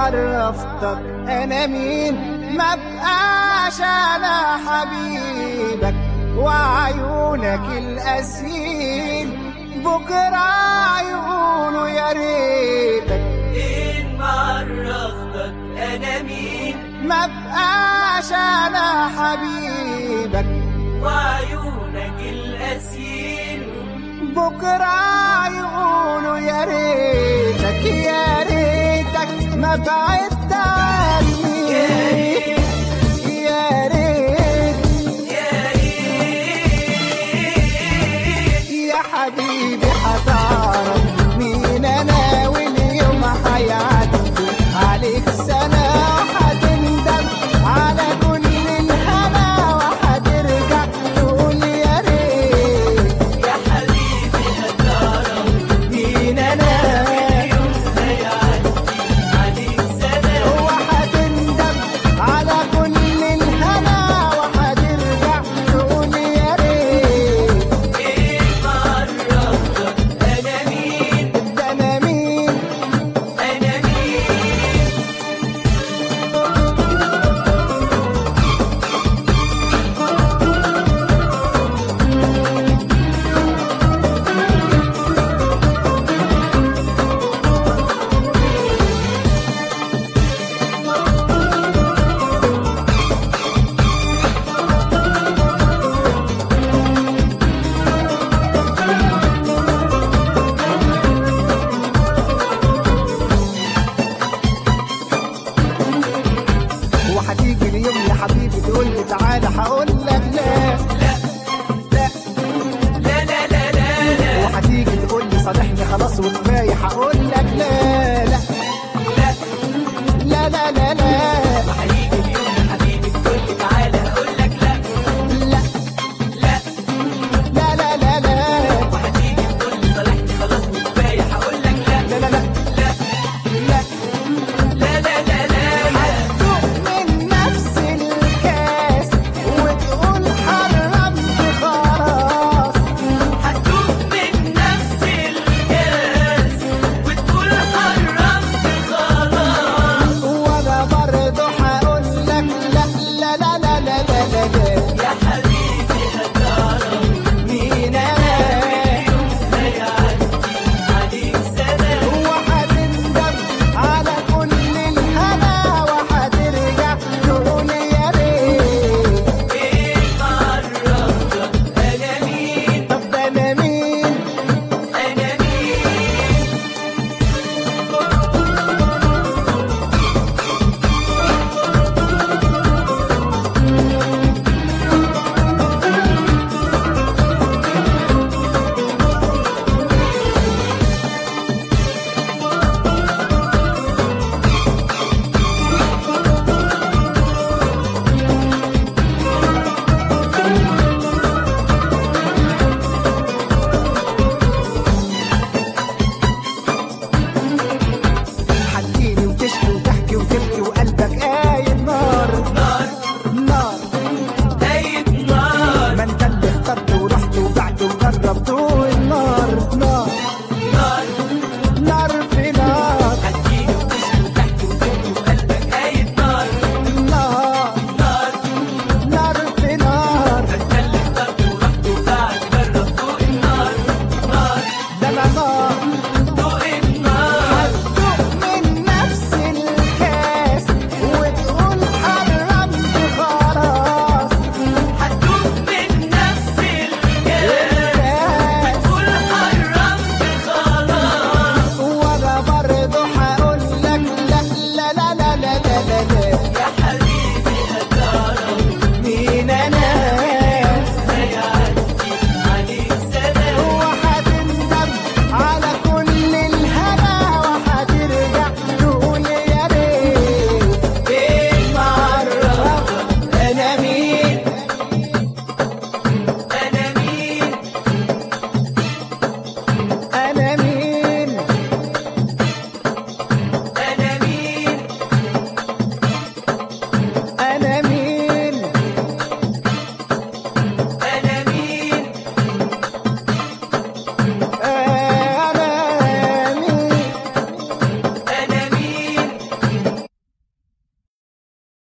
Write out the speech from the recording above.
عرفتك انا مين ما بقاش انا حبيبك وعيونك القاسيين بكره يقولوا يا ريتك مين معرفتك انا مين ما بقاش انا حبيبك وعيونك القاسيين بكره يقولوا يا ريتك يا ريتك ما بعدت عني يا ريت يا ريت يا ريت يا حبيبي هتعرف مين انا واليوم هيعدي عليك سنة وهتندم على كل الهنا وهترجع تقول يا ريت يا حبيبي هتعرف مين انا يوم هيعدي عليك سنة وهتندم على كل الهنا وهترجع تقول يا ريت مين معرفتك انا مين ده انا مين انا مين وهتيجي اليوم يا حبيبي تقول لي تعالى هقول لك لا لا لا لا لا لا لا لا وهتيجي تقول لي صالحني خلاص وكفايه هقول لك لا لا لا لا لا لا لا